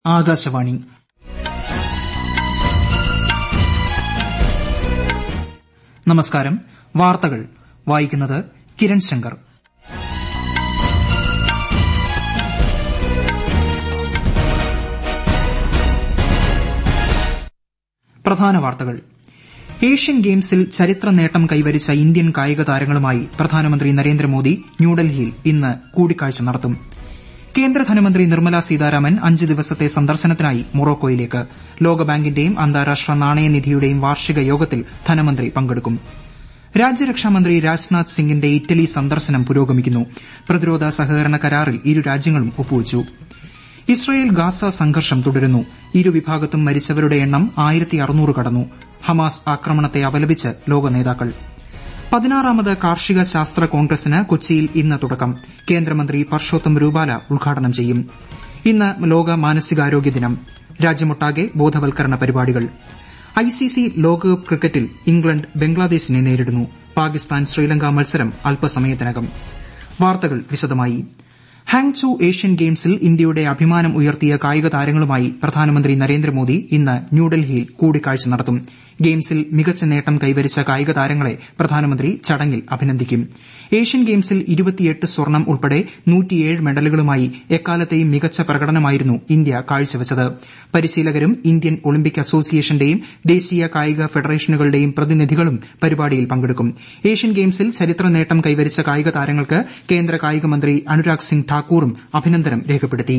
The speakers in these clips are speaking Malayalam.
ആകാശവാണി നമസ്കാരം വാർത്തകൾ വായിക്കുന്നത് കിരൺ ശങ്കർ പ്രധാന വാർത്തകൾ ഏഷ്യൻ ഗെയിംസിൽ ചരിത്ര നേട്ടം കൈവരിച്ച ഇന്ത്യൻ കായിക താരങ്ങളുമായി പ്രധാനമന്ത്രി നരേന്ദ്രമോദി ന്യൂഡൽഹിയിൽ ഇന്ന് കൂടിക്കാഴ്ച നടത്തും കേന്ദ്ര ധനമന്ത്രി നിർമ്മല സീതാരാമൻ അഞ്ച് ദിവസത്തെ സന്ദർശനത്തിനായി മൊറോക്കോയിലേക്ക് ലോകബാങ്കിന്റെയും അന്താരാഷ്ട്ര നാണയനിധിയുടെയും വാർഷിക യോഗത്തിൽ ധനമന്ത്രി പങ്കെടുക്കും രാജ്യരക്ഷാമന്ത്രി രാജ്നാഥ് സിംഗിന്റെ ഇറ്റലി സന്ദർശനം പുരോഗമിക്കുന്നു പ്രതിരോധ സഹകരണ കരാറിൽ ഇരു രാജ്യങ്ങളും ഒപ്പുവച്ചു ഇസ്രയേൽ ഗാസ സംഘർഷം തുടരുന്നു ഇരുവിഭാഗത്തും മരിച്ചവരുടെ എണ്ണം കടന്നു ഹമാസ് ആക്രമണത്തെ അപലപിച്ച് ലോക നേതാക്കൾ പതിനാറാമത് കാർഷിക ശാസ്ത്ര കോൺഗ്രസിന് കൊച്ചിയിൽ ഇന്ന് തുടക്കം കേന്ദ്രമന്ത്രി പർഷോത്തം രൂപാല ഉദ്ഘാടനം ചെയ്യും ഇന്ന് ലോക മാനസികാരോഗ്യ ദിനം രാജ്യമൊട്ടാകെ ബോധവൽക്കരണ പരിപാടികൾ ഐസിസി ലോകകപ്പ് ക്രിക്കറ്റിൽ ഇംഗ്ലണ്ട് ബംഗ്ലാദേശിനെ നേരിടുന്നു പാകിസ്ഥാൻ ശ്രീലങ്ക മത്സരം അല്പസമയത്തിനകം വാർത്തകൾ വിശദമായി ഹാങ്ചു ഏഷ്യൻ ഗെയിംസിൽ ഇന്ത്യയുടെ അഭിമാനം ഉയർത്തിയ കായിക താരങ്ങളുമായി പ്രധാനമന്ത്രി നരേന്ദ്രമോദി ഇന്ന് ന്യൂഡൽഹിയിൽ കൂടിക്കാഴ്ച നടത്തും ഗെയിംസിൽ മികച്ച നേട്ടം കൈവരിച്ച കായിക താരങ്ങളെ പ്രധാനമന്ത്രി ചടങ്ങിൽ അഭിനന്ദിക്കും ഏഷ്യൻ ഗെയിംസിൽ സ്വർണം ഉൾപ്പെടെ മെഡലുകളുമായി എക്കാലത്തെയും മികച്ച പ്രകടനമായിരുന്നു ഇന്ത്യ കാഴ്ചവച്ചത് പരിശീലകരും ഇന്ത്യൻ ഒളിമ്പിക് അസോസിയേഷന്റെയും ദേശീയ കായിക ഫെഡറേഷനുകളുടെയും പ്രതിനിധികളും പരിപാടിയിൽ പങ്കെടുക്കും ഏഷ്യൻ ഗെയിംസിൽ ചരിത്ര നേട്ടം കൈവരിച്ച കായിക താരങ്ങൾക്ക് കേന്ദ്ര കായിക മന്ത്രി അനുരാഗ് സിംഗ് ഠാക്കൂറും അഭിനന്ദനം രേഖപ്പെടുത്തി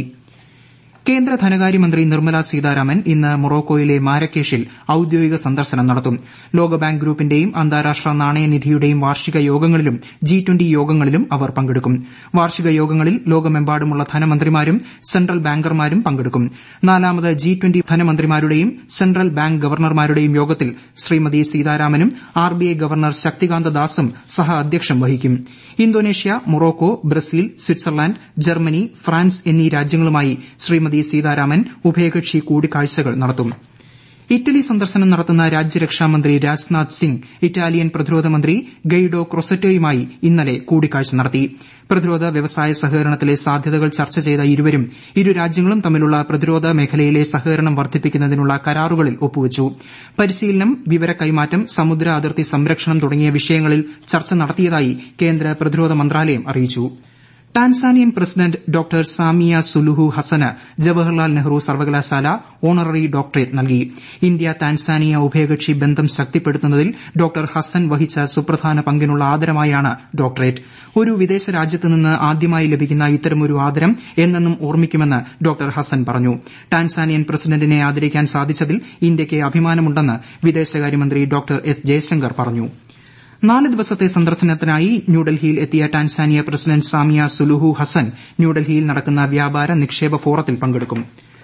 കേന്ദ്ര ധനകാര്യമന്ത്രി നിർമ്മല സീതാരാമൻ ഇന്ന് മൊറോക്കോയിലെ മാരക്കേഷിൽ ഔദ്യോഗിക സന്ദർശനം നടത്തും ലോകബാങ്ക് ഗ്രൂപ്പിന്റെയും അന്താരാഷ്ട്ര നാണയനിധിയുടെയും വാർഷിക യോഗങ്ങളിലും ജി ട്വന്റി യോഗങ്ങളിലും അവർ പങ്കെടുക്കും വാർഷിക യോഗങ്ങളിൽ ലോകമെമ്പാടുമുള്ള ധനമന്ത്രിമാരും സെൻട്രൽ ബാങ്കർമാരും പങ്കെടുക്കും നാലാമത് ജി ട്വന്റി ധനമന്ത്രിമാരുടെയും സെൻട്രൽ ബാങ്ക് ഗവർണർമാരുടെയും യോഗത്തിൽ ശ്രീമതി സീതാരാമനും ആർബിഐ ഗവർണർ ശക്തികാന്ത ദാസും സഹ അധ്യക്ഷം വഹിക്കും Indonesia Morocco Brazil Switzerland Germany France എന്നീ രാജ്യങ്ങളുമായി ശ്രീമതി സീതാരാമൻ ഉഭയകക്ഷി കൂടിക്കാഴ്ചകൾ നടത്തും ഇറ്റലി സന്ദർശനം നടത്തുന്ന രാജ്യരക്ഷാമന്ത്രി രാജ്നാഥ് സിംഗ് ഇറ്റാലിയൻ പ്രതിരോധ മന്ത്രി ഗൈഡോ ക്രൊസറ്റോയുമായി ഇന്നലെ കൂടിക്കാഴ്ച നടത്തി പ്രതിരോധ വ്യവസായ സഹകരണത്തിലെ സാധ്യതകൾ ചർച്ച ചെയ്ത ഇരുവരും ഇരു രാജ്യങ്ങളും തമ്മിലുള്ള പ്രതിരോധ മേഖലയിലെ സഹകരണം വർദ്ധിപ്പിക്കുന്നതിനുള്ള കരാറുകളിൽ ഒപ്പുവച്ചു പരിശീലനം വിവര കൈമാറ്റം സമുദ്ര അതിർത്തി സംരക്ഷണം തുടങ്ങിയ വിഷയങ്ങളിൽ ചർച്ച നടത്തിയതായി കേന്ദ്ര പ്രതിരോധ മന്ത്രാലയം അറിയിച്ചു Tanzanian president doctor Samia Suluhu ഹസന് ജവഹർലാൽ നെഹ്റു സർവകലാശാല ഓണററി ഡോക്ടറേറ്റ് നൽകി ഇന്ത്യ ടാൻസാനിയ ഉഭയകക്ഷി ബന്ധം ശക്തിപ്പെടുത്തുന്നതിൽ ഡോക്ടർ ഹസൻ വഹിച്ച സുപ്രധാന പങ്കിനുള്ള ആദരമായാണ് ഡോക്ടറേറ്റ് ഒരു വിദേശ രാജ്യത്ത് നിന്ന് ആദ്യമായി ലഭിക്കുന്ന ഇത്തരമൊരു ആദരം എന്നെന്നും ഓർമ്മിക്കുമെന്ന് ഡോക്ടർ ഹസൻ പറഞ്ഞു ടാൻസാനിയൻ പ്രസിഡന്റിനെ ആദരിക്കാൻ സാധിച്ചതിൽ ഇന്ത്യയ്ക്ക് അഭിമാനമുണ്ടെന്ന് വിദേശകാര്യമന്ത്രി ഡോക്ടർ എസ് ജയശങ്കർ പറഞ്ഞു നാല് ദിവസത്തെ സന്ദർശനത്തിനായി ന്യൂഡൽഹിയിൽ എത്തിയ Tanzania president Samia Suluhu Hassan ന്യൂഡൽഹിയിൽ നടക്കുന്ന വ്യാപാര നിക്ഷേപ ഫോറത്തിൽ പങ്കെടുക്കും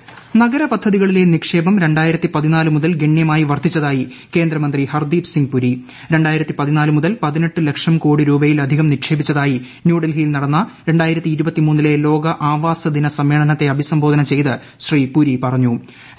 നഗര പദ്ധതികളിലെ നിക്ഷേപം മുതൽ ഗണ്യമായി വർദ്ധിച്ചതായി കേന്ദ്രമന്ത്രി ഹർദീപ് സിംഗ് പുരി മുതൽ പതിനെട്ട് ലക്ഷം കോടി രൂപയിലധികം നിക്ഷേപിച്ചതായി ന്യൂഡൽഹിയിൽ നടന്ന ലെ ലോക ആവാസ ദിന സമ്മേളനത്തെ അഭിസംബോധന ചെയ്ത് ശ്രീ പുരി പറഞ്ഞു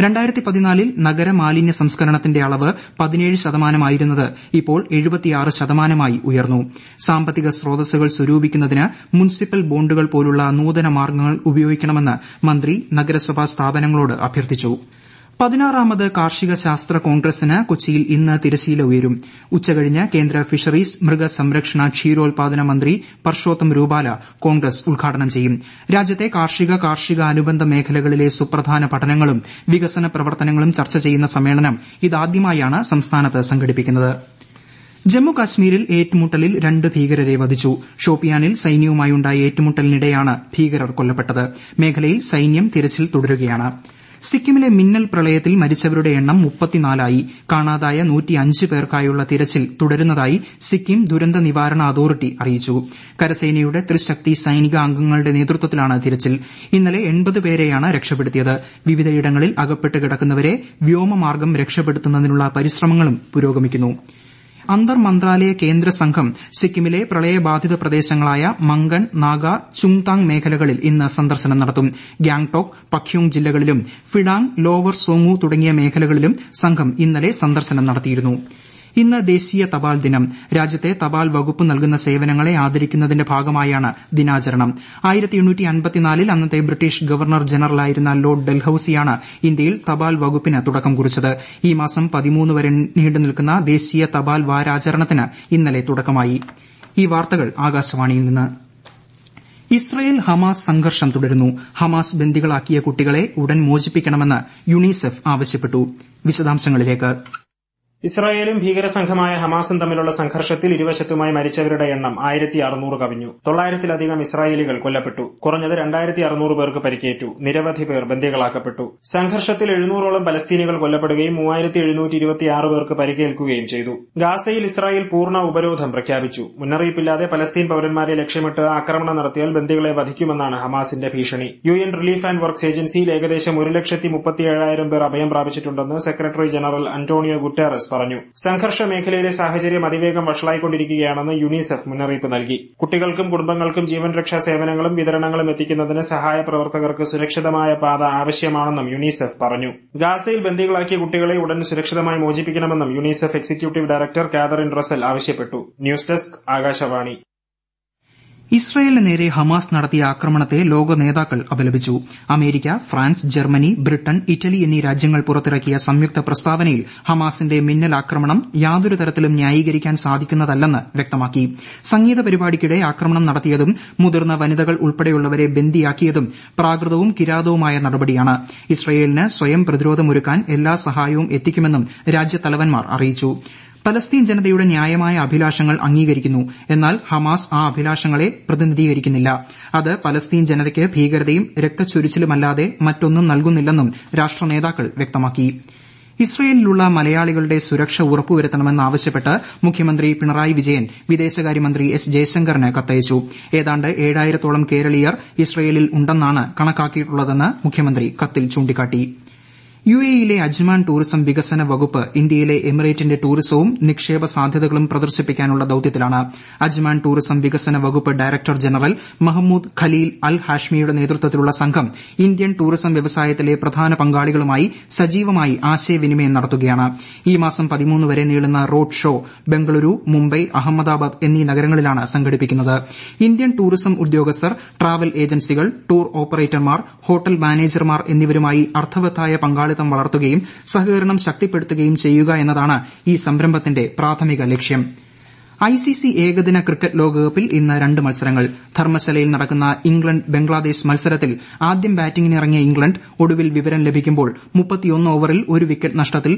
ൽ നഗര മാലിന്യ സംസ്കരണത്തിന്റെ അളവ് പതിനേഴ് ശതമാനമായിരുന്നത് ഇപ്പോൾ ശതമാനമായി ഉയർന്നു സാമ്പത്തിക സ്രോതസ്സുകൾ സ്വരൂപിക്കുന്നതിന് മുനിസിപ്പൽ ബോണ്ടുകൾ പോലുള്ള നൂതന മാർഗ്ഗങ്ങൾ ഉപയോഗിക്കണമെന്ന് മന്ത്രി നഗരസഭാ സ്ഥാപനങ്ങളോട് അഭ്യർത്ഥിച്ചു പതിനാറാമത് കാർഷിക ശാസ്ത്ര കോൺഗ്രസിന് കൊച്ചിയിൽ ഇന്ന് തിരശ്ശീല ഉയരും ഉച്ചകഴിഞ്ഞ് കേന്ദ്ര ഫിഷറീസ് മൃഗസംരക്ഷണ ക്ഷീരോത്പാദന മന്ത്രി പർഷോത്തം രൂപാല കോൺഗ്രസ് ഉദ്ഘാടനം ചെയ്യും രാജ്യത്തെ കാർഷിക കാർഷികാനുബന്ധ മേഖലകളിലെ സുപ്രധാന പഠനങ്ങളും വികസന പ്രവർത്തനങ്ങളും ചർച്ച ചെയ്യുന്ന സമ്മേളനം ഇതാദ്യമായാണ് സംസ്ഥാനത്ത് സംഘടിപ്പിക്കുന്നത് ജമ്മു കാശ്മീരിൽ ഏറ്റുമുട്ടലിൽ രണ്ട് ഭീകരരെ വധിച്ചു ഷോപ്പിയാനിൽ സൈന്യവുമായുണ്ടായ ഏറ്റുമുട്ടലിനിടെയാണ് ഭീകരർ കൊല്ലപ്പെട്ടത് മേഖലയിൽ സൈന്യം തിരച്ചിൽ തുടരുകയാണ് സിക്കിമിലെ മിന്നൽ പ്രളയത്തിൽ മരിച്ചവരുടെ എണ്ണം മുപ്പത്തിനാലായി കാണാതായ പേർക്കായുള്ള തിരച്ചിൽ തുടരുന്നതായി സിക്കിം ദുരന്ത നിവാരണ അതോറിറ്റി അറിയിച്ചു കരസേനയുടെ ത്രിശക്തി സൈനിക അംഗങ്ങളുടെ നേതൃത്വത്തിലാണ് തിരച്ചിൽ ഇന്നലെ എൺപത് പേരെയാണ് രക്ഷപ്പെടുത്തിയത് വിവിധയിടങ്ങളിൽ അകപ്പെട്ട് കിടക്കുന്നവരെ വ്യോമമാർഗ്ഗം രക്ഷപ്പെടുത്തുന്നതിനുള്ള പരിശ്രമങ്ങളും പുരോഗമിക്കുന്നു അന്തർ മന്ത്രാലയ കേന്ദ്ര സംഘം സിക്കിമിലെ പ്രളയബാധിത പ്രദേശങ്ങളായ മങ്കൺ നാഗ ചുങ്താങ് മേഖലകളിൽ ഇന്ന് സന്ദർശനം നടത്തും ഗ്യാങ്ടോക്ക് പഖ്യോങ് ജില്ലകളിലും ഫിഡാങ് ലോവർ സോങ്ങു തുടങ്ങിയ മേഖലകളിലും സംഘം ഇന്നലെ സന്ദർശനം നടത്തിയിരുന്നു ഇന്ന് ദേശീയ തപാൽ ദിനം രാജ്യത്തെ തപാൽ വകുപ്പ് നൽകുന്ന സേവനങ്ങളെ ആദരിക്കുന്നതിന്റെ ഭാഗമായാണ് ദിനാചരണം ൽ അന്നത്തെ ബ്രിട്ടീഷ് ഗവർണർ ജനറലായിരുന്ന ലോർഡ് ഡൽഹൌസിയാണ് ഇന്ത്യയിൽ തപാൽ വകുപ്പിന് തുടക്കം കുറിച്ചത് ഈ മാസം പതിമൂന്ന് വരെ നീണ്ടുനിൽക്കുന്ന ദേശീയ തപാൽ വാരാചരണത്തിന് ഇന്നലെ തുടക്കമായി ഈ വാർത്തകൾ ആകാശവാണിയിൽ നിന്ന് ഇസ്രയേൽ ഹമാസ് സംഘർഷം തുടരുന്നു ഹമാസ് ബന്ദികളാക്കിയ കുട്ടികളെ ഉടൻ മോചിപ്പിക്കണമെന്ന് യുണിസെഫ് ആവശ്യപ്പെട്ടു വിശദാംശങ്ങളിലേക്ക് ഇസ്രായേലും ഭീകരസംഘമായ ഹമാസും തമ്മിലുള്ള സംഘർഷത്തിൽ ഇരുവശത്തുമായി മരിച്ചവരുടെ എണ്ണം ആയിരത്തി അറുന്നൂറ് കവിഞ്ഞു തൊള്ളായിരത്തിലധികം ഇസ്രായേലികൾ കൊല്ലപ്പെട്ടു കുറഞ്ഞത് രണ്ടായിരത്തി അറുന്നൂറ് പേർക്ക് പരിക്കേറ്റു നിരവധി പേർ ബന്ദികളാക്കപ്പെട്ടു സംഘർഷത്തിൽ എഴുന്നൂറോളം പലസ്തീനികൾ കൊല്ലപ്പെടുകയും മൂവായിരത്തി എഴുന്നൂറ്റി ഇരുപത്തിയാറ് പേർക്ക് പരിക്കേൽക്കുകയും ചെയ്തു ഗാസയിൽ ഇസ്രായേൽ പൂർണ്ണ ഉപരോധം പ്രഖ്യാപിച്ചു മുന്നറിയിപ്പില്ലാതെ പലസ്തീൻ പൌരന്മാരെ ലക്ഷ്യമിട്ട് ആക്രമണം നടത്തിയാൽ ബന്ദികളെ വധിക്കുമെന്നാണ് ഹമാസിന്റെ ഭീഷണി U N relief and works ഏജൻസിയിൽ ഏകദേശം ഒരു ലക്ഷത്തി മുപ്പത്തിയേഴായിരം പേർ അഭയം പ്രാപിച്ചിട്ടുണ്ടെന്ന് സെക്രട്ടറി ജനറൽ അന്റോണിയോ ഗുട്ടേറസ് പറഞ്ഞു സംഘർഷ മേഖലയിലെ സാഹചര്യം അതിവേഗം വഷളായിക്കൊണ്ടിരിക്കുകയാണെന്ന് യുണിസെഫ് മുന്നറിയിപ്പ് നൽകി കുട്ടികൾക്കും കുടുംബങ്ങൾക്കും ജീവൻ രക്ഷാ സേവനങ്ങളും വിതരണങ്ങളും എത്തിക്കുന്നതിന് സഹായ പ്രവർത്തകർക്ക് സുരക്ഷിതമായ പാത ആവശ്യമാണെന്നും യുണിസെഫ് പറഞ്ഞു ഗാസയിൽ ബന്ദികളാക്കിയ കുട്ടികളെ ഉടൻ സുരക്ഷിതമായി മോചിപ്പിക്കണമെന്നും UNICEF executive director Catherine Russell ആവശ്യപ്പെട്ടു ന്യൂസ് ഡെസ്ക് ആകാശവാണി ഇസ്രയേലിന് നേരെ ഹമാസ് നടത്തിയ ആക്രമണത്തെ ലോക നേതാക്കൾ അപലപിച്ചു America France Germany Britain Italy എന്നീ രാജ്യങ്ങൾ പുറത്തിറക്കിയ സംയുക്ത പ്രസ്താവനയിൽ ഹമാസിന്റെ മിന്നൽ ആക്രമണം യാതൊരു തരത്തിലും ന്യായീകരിക്കാൻ സാധിക്കുന്നതല്ലെന്ന് വ്യക്തമാക്കി സംഗീത പരിപാടിക്കിടെ ആക്രമണം നടത്തിയതും മുതിർന്ന വനിതകൾ ഉൾപ്പെടെയുള്ളവരെ ബന്ദിയാക്കിയതും പ്രാകൃതവും കിരാതവുമായ നടപടിയാണ് ഇസ്രയേലിന് സ്വയം പ്രതിരോധമൊരുക്കാൻ എല്ലാ സഹായവും എത്തിക്കുമെന്നും രാജ്യത്തലവന്മാർ അറിയിച്ചു പലസ്തീൻ ജനതയുടെ ന്യായമായ അഭിലാഷങ്ങൾ അംഗീകരിക്കുന്നു എന്നാൽ ഹമാസ് ആ അഭിലാഷങ്ങളെ പ്രതിനിധീകരിക്കുന്നില്ല അത് പലസ്തീൻ ജനതയ്ക്ക് ഭീകരതയും രക്തച്ചൊരിച്ചിലുമല്ലാതെ മറ്റൊന്നും നൽകുന്നില്ലെന്നും രാഷ്ട്ര നേതാക്കൾ വ്യക്തമാക്കി ഇസ്രയേലിലുള്ള മലയാളികളുടെ സുരക്ഷ ഉറപ്പുവരുത്തണമെന്നാവശ്യപ്പെട്ട് മുഖ്യമന്ത്രി പിണറായി വിജയൻ വിദേശകാര്യമന്ത്രി എസ് ജയശങ്കറിന് കത്തയച്ചു ഏതാണ്ട് ഏഴായിരത്തോളം കേരളീയർ ഇസ്രയേലിൽ ഉണ്ടെന്നാണ് കണക്കാക്കിയിട്ടുള്ളതെന്ന് മുഖ്യമന്ത്രി കത്തിൽ ചൂണ്ടിക്കാട്ടി യു എയിലെ അജ്മാൻ ടൂറിസം വികസന വകുപ്പ് ഇന്ത്യയിലെ എമിറേറ്റിന്റെ ടൂറിസവും നിക്ഷേപ സാധ്യതകളും പ്രദർശിപ്പിക്കാനുള്ള ദൌത്യത്തിലാണ് അജ്മാൻ ടൂറിസം വികസന വകുപ്പ് director general Mahmood Khalil Al ഹാഷ്മിയുടെ നേതൃത്വത്തിലുള്ള സംഘം ഇന്ത്യൻ ടൂറിസം വ്യവസായത്തിലെ പ്രധാന പങ്കാളികളുമായി സജീവമായി ആശയവിനിമയം നടത്തുകയാണ് ഈ മാസം പതിമൂന്ന് വരെ നീളുന്ന റോഡ് ഷോ ബംഗളൂരു മുംബൈ അഹമ്മദാബാദ് എന്നീ നഗരങ്ങളിലാണ് സംഘടിപ്പിക്കുന്നത് ഇന്ത്യൻ ടൂറിസം ഉദ്യോഗസ്ഥർ ട്രാവൽ ഏജൻസികൾ ടൂർ ഓപ്പറേറ്റർമാർ ഹോട്ടൽ മാനേജർമാർ എന്നിവരുമായി അർത്ഥവത്തായ പങ്കാളിത്തം വളർത്തുകയും സഹകരണം ശക്തിപ്പെടുത്തുകയും ചെയ്യുക എന്നതാണ് ഈ സംരംഭത്തിന്റെ പ്രാഥമിക ലക്ഷ്യം ഐസിസി ഏകദിന ക്രിക്കറ്റ് ലോകകപ്പിൽ ഇന്ന് രണ്ട് മത്സരങ്ങൾ ധർമ്മശലയിൽ നടക്കുന്ന ഇംഗ്ലണ്ട് ബംഗ്ലാദേശ് മത്സരത്തിൽ ആദ്യം ബാറ്റിംഗിനിറങ്ങിയ ഇംഗ്ലണ്ട് ഒടുവിൽ വിവരം ലഭിക്കുമ്പോൾ ഓവറിൽ ഒരു വിക്കറ്റ് നഷ്ടത്തിൽ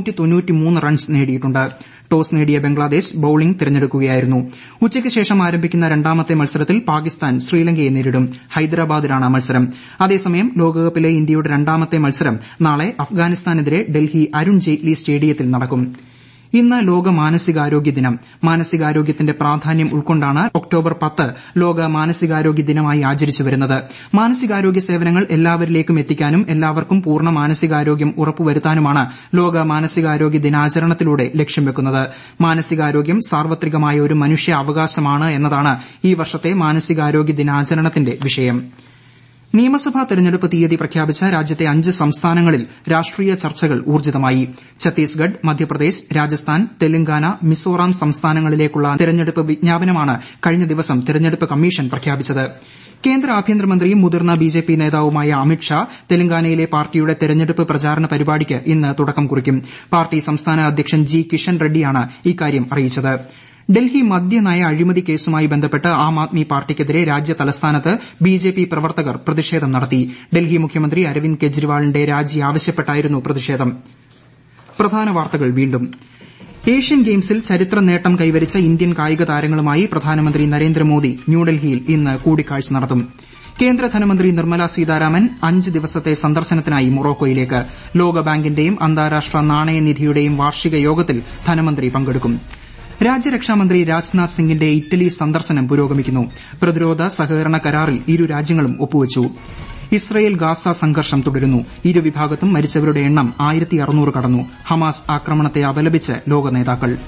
റൺസ് നേടിയിട്ടുണ്ട് ടോസ് നേടിയ ബംഗ്ലാദേശ് ബൌളിംഗ് തിരഞ്ഞെടുക്കുകയായിരുന്നു ഉച്ചയ്ക്ക് ശേഷം ആരംഭിക്കുന്ന രണ്ടാമത്തെ മത്സരത്തിൽ പാകിസ്ഥാൻ ശ്രീലങ്കയെ നേരിടും ഹൈദരാബാദിലാണ് മത്സരം അതേസമയം ലോകകപ്പിലെ ഇന്ത്യയുടെ രണ്ടാമത്തെ മത്സരം നാളെ അഫ്ഗാനിസ്ഥാനെതിരെ ഡൽഹി അരുൺ ജെയ്റ്റ്ലി സ്റ്റേഡിയത്തിൽ നടക്കും ഇന്ന് ലോക മാനസികാരോഗ്യ ദിനം മാനസികാരോഗ്യത്തിന്റെ പ്രാധാന്യം ഉൾക്കൊണ്ടാണ് ഒക്ടോബർ പത്ത് ലോക മാനസികാരോഗ്യ ദിനമായി ആചരിച്ചു വരുന്നത് മാനസികാരോഗ്യ സേവനങ്ങൾ എല്ലാവരിലേക്കും എത്തിക്കാനും എല്ലാവർക്കും പൂർണ്ണ മാനസികാരോഗ്യം ഉറപ്പുവരുത്താനുമാണ് ലോക മാനസികാരോഗ്യ ദിനാചരണത്തിലൂടെ ലക്ഷ്യം വെക്കുന്നത് മാനസികാരോഗ്യം സാർവത്രികമായ ഒരു മനുഷ്യ അവകാശമാണ് എന്നതാണ് ഈ വർഷത്തെ മാനസികാരോഗ്യ ദിനാചരണത്തിന്റെ വിഷയം നിയമസഭാ തെരഞ്ഞെടുപ്പ് തീയതി പ്രഖ്യാപിച്ച രാജ്യത്തെ അഞ്ച് സംസ്ഥാനങ്ങളിൽ രാഷ്ട്രീയ ചർച്ചകൾ ഊർജ്ജിതമായി ഛത്തീസ്ഗഡ് മധ്യപ്രദേശ് രാജസ്ഥാൻ തെലങ്കാന മിസോറാം സംസ്ഥാനങ്ങളിലേക്കുള്ള തെരഞ്ഞെടുപ്പ് വിജ്ഞാപനമാണ് കഴിഞ്ഞ ദിവസം തെരഞ്ഞെടുപ്പ് കമ്മീഷൻ പ്രഖ്യാപിച്ചത് കേന്ദ്ര ആഭ്യന്തരമന്ത്രിയും മുതിർന്ന ബിജെപി നേതാവുമായ അമിത് ഷാ തെലങ്കാനയിലെ പാർട്ടിയുടെ തെരഞ്ഞെടുപ്പ് പ്രചാരണ പരിപാടിക്ക് ഇന്ന് തുടക്കം കുറിക്കും പാർട്ടി സംസ്ഥാന അധ്യക്ഷൻ ജി കിഷൻ റെഡ്ഡിയാണ് ഇക്കാര്യം അറിയിച്ചത് ഡൽഹി മദ്യനയ അഴിമതി കേസുമായി ബന്ധപ്പെട്ട് ആം ആദ്മി പാർട്ടിക്കെതിരെ രാജ്യ തലസ്ഥാനത്ത് ബിജെപി പ്രവർത്തകർ പ്രതിഷേധം നടത്തി ഡൽഹി മുഖ്യമന്ത്രി അരവിന്ദ് കെജ്രിവാളിന്റെ രാജി ആവശ്യപ്പെട്ടായിരുന്നു പ്രതിഷേധം പ്രധാന വാർത്തകൾ വീണ്ടും ഏഷ്യൻ ഗെയിംസിൽ ചരിത്ര നേട്ടം കൈവരിച്ച ഇന്ത്യൻ കായിക താരങ്ങളുമായി പ്രധാനമന്ത്രി നരേന്ദ്രമോദി ന്യൂഡൽഹിയിൽ ഇന്ന് കൂടിക്കാഴ്ച നടത്തും കേന്ദ്ര ധനമന്ത്രി നിർമ്മല സീതാരാമൻ അഞ്ച് ദിവസത്തെ സന്ദർശനത്തിനായി മൊറോക്കോയിലേക്ക് ലോകബാങ്കിന്റെയും അന്താരാഷ്ട്ര നാണയനിധിയുടെയും വാർഷിക യോഗത്തിൽ ധനമന്ത്രി പങ്കെടുക്കും രാജ്യരക്ഷാമന്ത്രി രാജ്നാഥ് സിംഗിന്റെ ഇറ്റലി സന്ദർശനം പുരോഗമിക്കുന്നു പ്രതിരോധ സഹകരണ കരാറിൽ ഇരു രാജ്യങ്ങളും ഒപ്പുവച്ചു ഇസ്രയേൽ ഗാസ സംഘർഷം തുടരുന്നു ഇരുവിഭാഗത്തും മരിച്ചവരുടെ എണ്ണം ആയിരത്തി അറുന്നൂറ് കടന്നു ഹമാസ് ആക്രമണത്തെ അപലപിച്ച് ലോക നേതാക്കൾ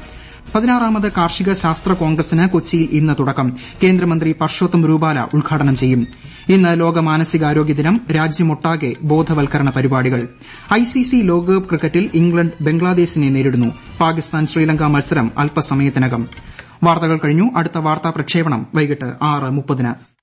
പതിനാറാമത് കാർഷിക ശാസ്ത്ര കോൺഗ്രസിന് കൊച്ചിയിൽ ഇന്ന് തുടക്കം കേന്ദ്രമന്ത്രി പർഷോത്തം രൂപാല ഉദ്ഘാടനം ചെയ്യും ഇന്ന് ലോക മാനസികാരോഗ്യ ദിനം രാജ്യമൊട്ടാകെ ബോധവൽക്കരണ പരിപാടികൾ ഐസിസി ലോകകപ്പ് ക്രിക്കറ്റിൽ ഇംഗ്ലണ്ട് ബംഗ്ലാദേശിനെ നേരിടുന്നു പാകിസ്ഥാൻ ശ്രീലങ്ക മത്സരം അല്പസമയത്തിനകം വാർത്തകൾ കഴിഞ്ഞു അടുത്ത വാർത്താ പ്രക്ഷേപണം വൈകിട്ട് ആറ് മുപ്പതിന്